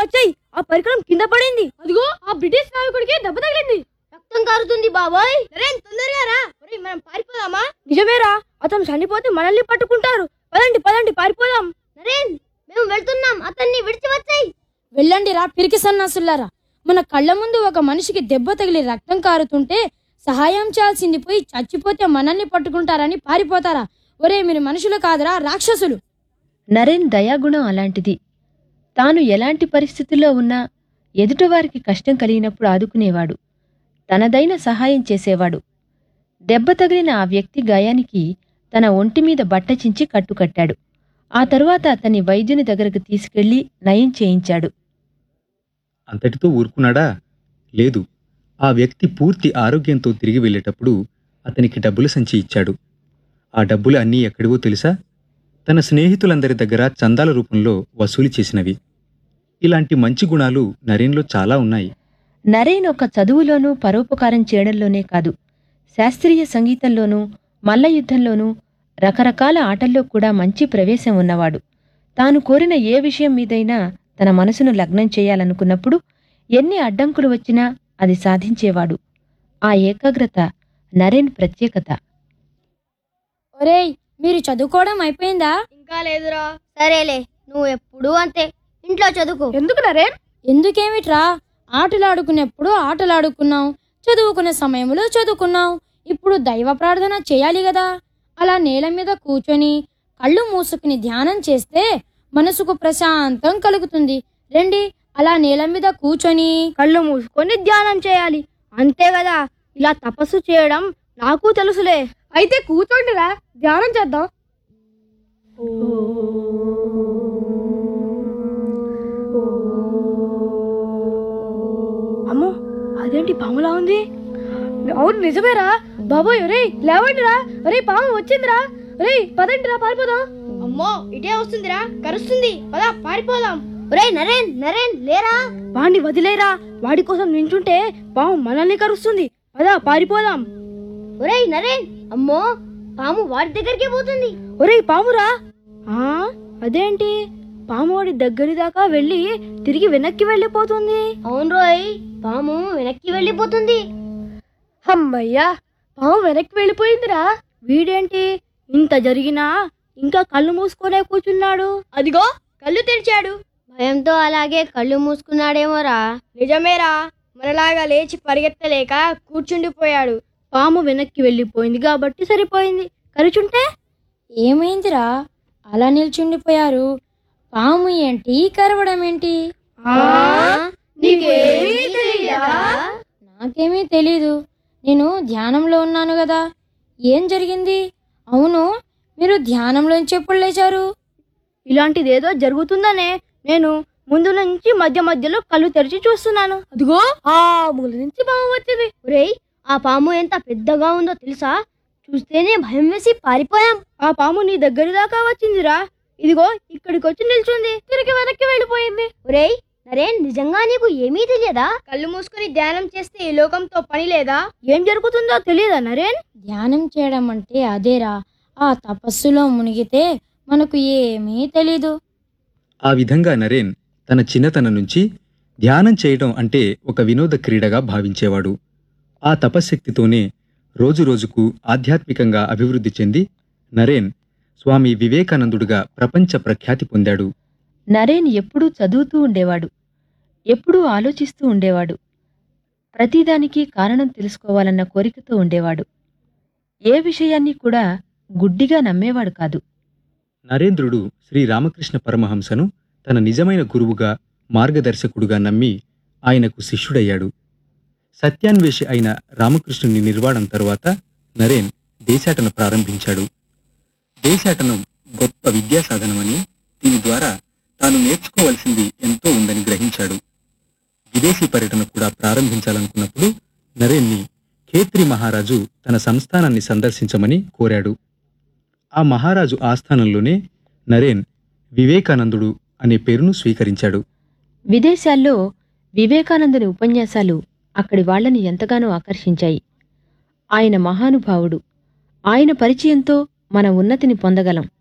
వచ్చాయి ఆ పరికరం కింద పడింది అదిగో ఆ బ్రిటిష్ నావికుడికి దెబ్బ తగిలింది రక్తం కారుతుంది బాబాయ్ నరేన్ తొందరగా రా ఒరేయ్, మనం పారిపోదామా నిజమేరా అతను చనిపోతే మనల్ని పట్టుకుంటారు పదండి పదండి పారిపోదాం నరేన్ మేము వెళ్తున్నాం అతన్ని విడిచి వచ్చాయి వెళ్ళండి రా పిరికి సన్నాసులారా మన కళ్ళ ముందు ఒక మనిషికి దెబ్బ తగిలి రక్తం కారుతుంటే సహాయం చేయాల్సింది పోయి చచ్చిపోతే మనల్ని పట్టుకుంటారని పారిపోతారా ఒరే మీరు మనుషులు కాదురా రాక్షసులు నరేన్ దయాగుణం అలాంటిది తాను ఎలాంటి పరిస్థితుల్లో ఉన్నా ఎదుటివారికి కష్టం కలిగినప్పుడు ఆదుకునేవాడు తనదైన సహాయం చేసేవాడు దెబ్బ తగిలిన ఆ వ్యక్తి గాయానికి తన ఒంటి మీద బట్ట చించి కట్టుకట్టాడు ఆ తరువాత అతన్ని వైద్యుని దగ్గరకు తీసుకెళ్లి నయం చేయించాడు అంతటితో ఊరుకున్నాడా లేదు ఆ వ్యక్తి పూర్తి ఆరోగ్యంతో తిరిగి వెళ్ళేటప్పుడు అతనికి డబ్బుల సంచి ఇచ్చాడు ఆ డబ్బులు అన్నీ ఎక్కడివో తెలుసా తన స్నేహితులందరి దగ్గర చందాల రూపంలో వసూలు చేసినవి ఇలాంటి మంచి గుణాలు నరేన్లో చాలా ఉన్నాయి నరేన్ ఒక చదువులోనూ పరోపకారం చేయడంలోనే కాదు శాస్త్రీయ సంగీతంలోనూ మల్లయుద్ధంలోనూ రకరకాల ఆటల్లో కూడా మంచి ప్రవేశం ఉన్నవాడు తాను కోరిన ఏ విషయం మీదైనా తన మనసును లగ్నం చేయాలనుకున్నప్పుడు ఎన్ని అడ్డంకులు వచ్చినా అది సాధించేవాడు ఆ ఏకాగ్రత నరేన్ ప్రత్యేకత ఒరేయ్ మీరు చదువుకోవడం అయిపోయిందా ఇంకా లేదురా సరేలే నువ్వు ఎప్పుడు అంతే ఇంట్లో చదువుకో ఎందుకు నరేన్ ఎందుకేమిట్రా ఆటలాడుకునేప్పుడు ఆటలాడుకున్నాం చదువుకునే సమయంలో చదువుకున్నాం ఇప్పుడు దైవ ప్రార్థన చేయాలి కదా అలా నేల మీద కూర్చొని కళ్ళు మూసుకుని ధ్యానం చేస్తే మనసుకు ప్రశాంతం కలుగుతుంది రండి అలా నేల మీద కూర్చొని కళ్ళు మూసుకొని ధ్యానం చేయాలి అంతే కదా ఇలా తపస్సు చేయడం నాకు తెలుసులే అయితే కూర్చోండిరా ధ్యానం చేద్దాం అమ్మో అదేంటి పాములా ఉంది అవును నిజమేరా బాబోయ్ ఒరే లేవండిరా ఒరే పాము వచ్చిందిరా ఒరే పదండిరా పారిపోదాం అమ్మో ఇటే వస్తుందిరా కరుస్తుంది పదా పారిపోదాం ఒరేయ్ నరేన్ నరేన్ లేరా వాడిని వదిలేరా వాడి కోసం నించుంటే పాము మనల్ని కరుస్తుంది పదా పారిపోదాం ఒరేయ్ నరేన్ అమ్మో పాము వాడి దగ్గరికే పోతుంది ఒరేయ్ పామురా ఆ అదేంటి పాము వాడి దగ్గరి దాకా వెళ్ళి తిరిగి వెనక్కి వెళ్ళిపోతుంది అవును రోయ్ పాము వెనక్కి వెళ్ళిపోతుంది అమ్మయ్యా పాము వెనక్కి వెళ్ళిపోయిందిరా వీడేంటి ఇంత జరిగినా ఇంకా కళ్ళు మూసుకొనే కూర్చున్నాడు అదిగో కళ్ళు తెరిచాడు భయంతో అలాగే కళ్ళు మూసుకున్నాడేమోరా నిజమేరా మనలాగా లేచి పరిగెత్తలేక కూర్చుండిపోయాడు పాము వెనక్కి వెళ్ళిపోయింది కాబట్టి సరిపోయింది కరుచుంటే ఏమైందిరా అలా నిల్చుండిపోయారు పాము ఏంటి కరవడం ఏంటి నీకేమీ తెలియదా నాకేమీ తెలీదు నేను ధ్యానంలో ఉన్నాను కదా ఏం జరిగింది అవును మీరు ధ్యానంలోంచి ఎప్పుడు లేచారు ఇలాంటిదేదో జరుగుతుందనే నేను ముందు నుంచి మధ్య మధ్యలో కళ్ళు తెరిచి చూస్తున్నాను అదిగో ఆ మూల నుంచి పాము వచ్చింది ఒరేయ్ ఆ పాము ఎంత పెద్దగా ఉందో తెలుసా చూస్తేనే భయం వేసి పారిపోయాం ఆ పాము నీ దగ్గరి దాకా వచ్చిందిరా ఇదిగో ఇక్కడికి వచ్చి నిల్చుంది తిరిగి వెనక్కి వెళ్ళిపోయింది ఒరేయ్ నరేన్ నిజంగా నీకు ఏమీ తెలియదా కళ్ళు మూసుకొని ధ్యానం చేస్తే ఈ లోకంతో పని లేదా ఏం జరుగుతుందో తెలియదా నరేన్ ధ్యానం చేయడం అంటే అదేరా ఆ తపస్సులో మునిగితే మనకు ఏమీ తెలీదు ఆ విధంగా నరేన్ తన చిన్నతనం నుంచి ధ్యానం చేయడం అంటే ఒక వినోద క్రీడగా భావించేవాడు ఆ తపశ్శక్తితోనే రోజురోజుకు ఆధ్యాత్మికంగా అభివృద్ధి చెంది నరేన్ స్వామి వివేకానందుడిగా ప్రపంచ ప్రఖ్యాతి పొందాడు నరేన్ ఎప్పుడూ చదువుతూ ఉండేవాడు ఎప్పుడూ ఆలోచిస్తూ ఉండేవాడు ప్రతిదానికి కారణం తెలుసుకోవాలన్న కోరికతో ఉండేవాడు ఏ విషయాన్ని కూడా గుడ్డిగా నమ్మేవాడు కాదు నరేంద్రుడు శ్రీ రామకృష్ణ పరమహంసను తన నిజమైన గురువుగా మార్గదర్శకుడుగా నమ్మి ఆయనకు శిష్యుడయ్యాడు సత్యాన్వేషి అయిన రామకృష్ణుని నిర్వాణం తరువాత నరేన్ దేశాటన ప్రారంభించాడు దేశాటనం గొప్ప విద్యా సాధనమని దీని ద్వారా తాను నేర్చుకోవలసింది ఎంతో ఉందని గ్రహించాడు విదేశీ పర్యటన కూడా ప్రారంభించాలనుకున్నప్పుడు నరేన్ని ఖేత్రి మహారాజు తన సంస్థానాన్ని సందర్శించమని కోరాడు ఆ మహారాజు ఆస్థానంలోనే నరేన్ వివేకానందుడు అనే పేరును స్వీకరించాడు విదేశాల్లో వివేకానందుని ఉపన్యాసాలు అక్కడి వాళ్ళని ఎంతగానో ఆకర్షించాయి ఆయన మహానుభావుడు ఆయన పరిచయంతో మన ఉన్నతిని పొందగలం